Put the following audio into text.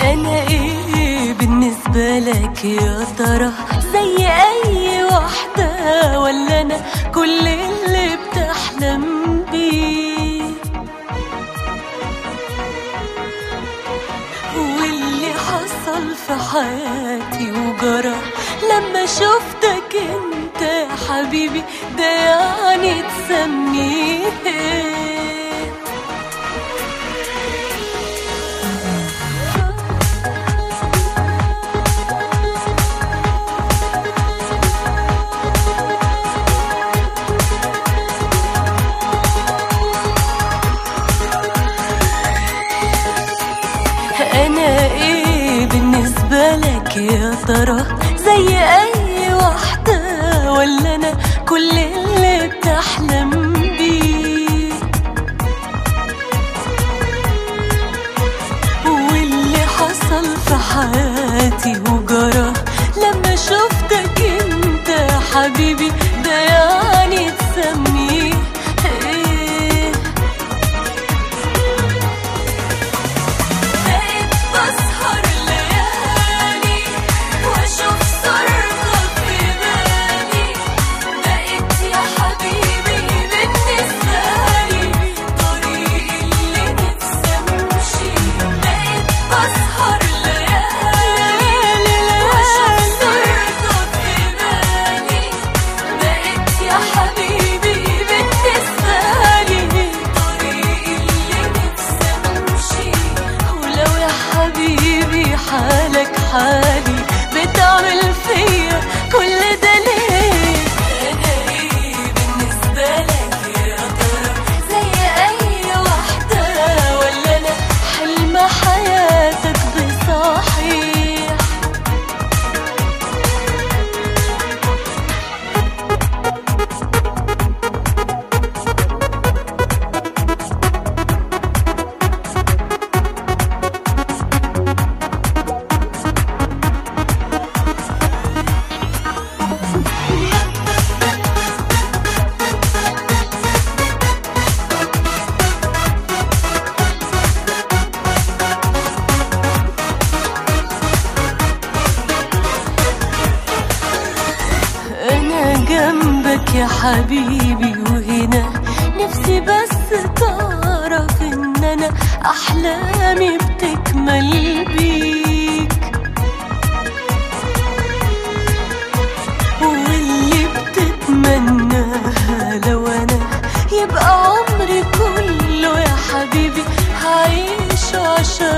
انا ايه بالنسبة لك يا ترى زي اي واحدة ولا انا كل اللي بتحلم بيه واللي حصل في حياتي وجرى لما شفتك انت يا حبيبي ده يعني تسميه إيه؟ انا ايه بالنسبة لك يا ترى زي اي واحدة ولا انا كل اللي بتحلم بيه واللي حصل في حياتي وجرى لما شفتك انت يا حبيبي ده يعني تسميه ايه بقيت بسهر ليالي واشوف صورتك في بالي بقيت يا حبيبي بالنسبة لي طريق اللي نفسي امشي بقيت بسهر ليالي واشوف صورتك في بالي بقيت يا حبيبي بالنسبة لي طريق اللي نفسي امشي ولو يا حبيبي حالك حالي بتعمل فيا كل ده ليه انا ايه بالنسبة لك يا ترى زي اي واحدة ولا انا حلم حياتك بصحيح انا جنبك يا حبيبي وهنا نفسي بس تعرف ان انا احلامي بتكمل بيك واللي بتتمناها لو انا يبقى عمري كله يا حبيبي هعيش عشان